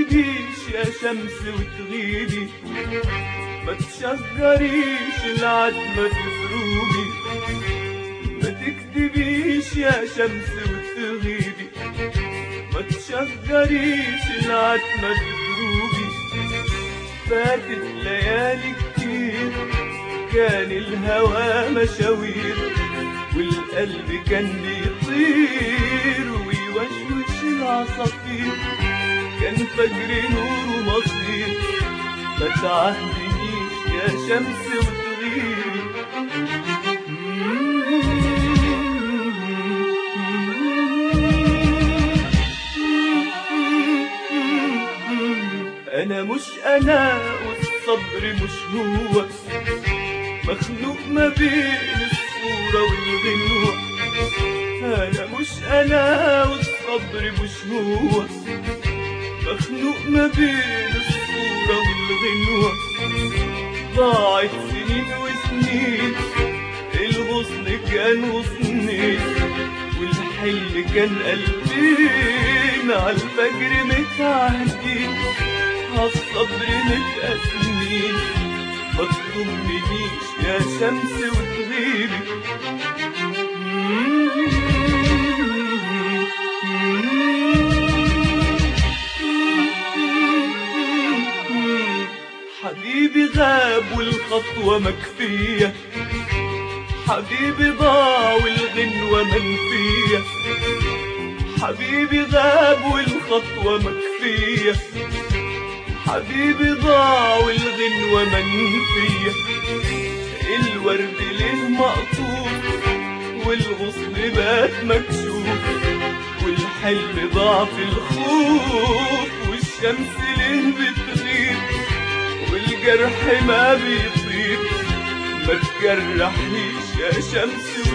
تكدبيش يا شمس وتغيبي ما تشجريش العتمة في دروبي ما تكدبيش يا شمس وتغيبي ما تشجريش العتمة في دروبي فاتت ليالي كتير كان الهوى مشاوير والقلب كان بيطير ويوشوش العصافير كان فجر نور ومصير ما تعهدنيش يا شمس وتغيري أنا مش أنا والصبر مش هو مخنوق ما بين الصورة والغنوة أنا مش أنا والصبر مش هو مخنوق ما بين الصورة والغنوة ضاعت سنين وسنين الغصن كان غصنين والحلم كان قلبين عالفجر متعهدين عالصبر متقسمين ما تضمنيش يا شمس وتغيبي حبيبي غاب والخطوة مكفية حبيبي ضاع والغنوة منفية حبيبي غاب والخطوة مكفية حبيبي ضاع والغنوة منفية الورد ليه مقطوع والغصن بات مكشوف والحلم ضاع في الخوف والشمس ليه بتغيب والجرح ما بيطيب ما تجرحنيش يا شمس